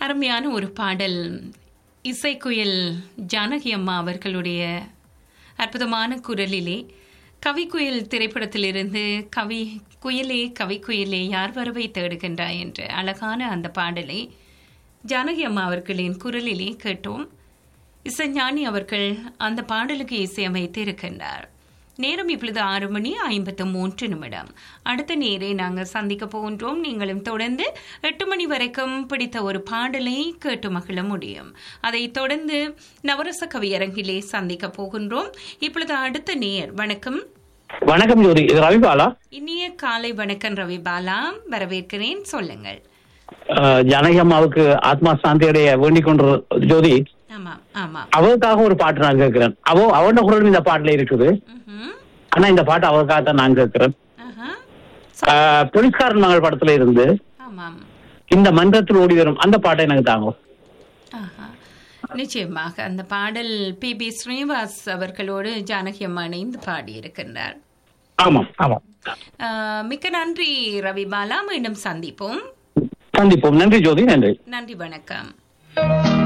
அருமையான ஒரு பாடல் இசைக்குயில் ஜானகி அம்மா அவர்களுடைய அற்புதமான குரலிலே கவிக்குயில் திரைப்படத்திலிருந்து கவி குயிலே கவிக்குயிலே யார் வரவை தேடுகின்றாய் என்ற அழகான அந்த பாடலை ஜானகி அம்மா அவர்களின் குரலிலே கேட்டோம் இசைஞானி அவர்கள் அந்த பாடலுக்கு இசையமைத்து இருக்கின்றார் நேரம் இப்பொழுது ஆறு மணி ஐம்பத்து மூன்று நிமிடம் அடுத்த நேரை நாங்கள் சந்திக்க போகின்றோம் நீங்களும் தொடர்ந்து எட்டு மணி வரைக்கும் பிடித்த ஒரு பாடலை கேட்டு மகிழ முடியும் அதைத் தொடர்ந்து நவரச கவியரங்கிலே சந்திக்க போகின்றோம் இப்பொழுது அடுத்த நேர் வணக்கம் வணக்கம் ஜோதி இது ரவிபாலா இனிய காலை வணக்கம் ரவி பாலா வரவேற்கிறேன் சொல்லுங்கள் அஹ், ஜானகி அம்மாவுக்கு ஆத்மா சாந்தியுடைய வேண்டிக் கொண்ட ஜோதி ஆமாம் ஆமாம் அவருக்காக ஒரு பாட்டு நான் கேட்கிறேன் அவ அவனோட குரல் இந்த பாட்டுல இருக்குது ம்ஹும். ஆனா இந்த பாட்டு அவருக்காக தான் நான் கேட்கிறேன் ஆஹா. அஹ், போலீஸ்காரன் மகள் படத்துல இருந்து ஆமாம் இந்த மன்றத்தில் ஓடி வரும் அந்த பாட்டை எனக்கு தாங்க ஆஹா. நிச்சயமாக அந்த பாடல் பி பி ஸ்ரீனிவாஸ் அவர்களோடு ஜானகி அம்மா இணைந்து பாடியிருக்கின்றார் ஆமாம் ஆமாம் ஆஹ், மிக்க நன்றி ரவி பாலா மீண்டும் சந்திப்போம் சந்திப்போம் நன்றி ஜோதி நன்றி நன்றி வணக்கம்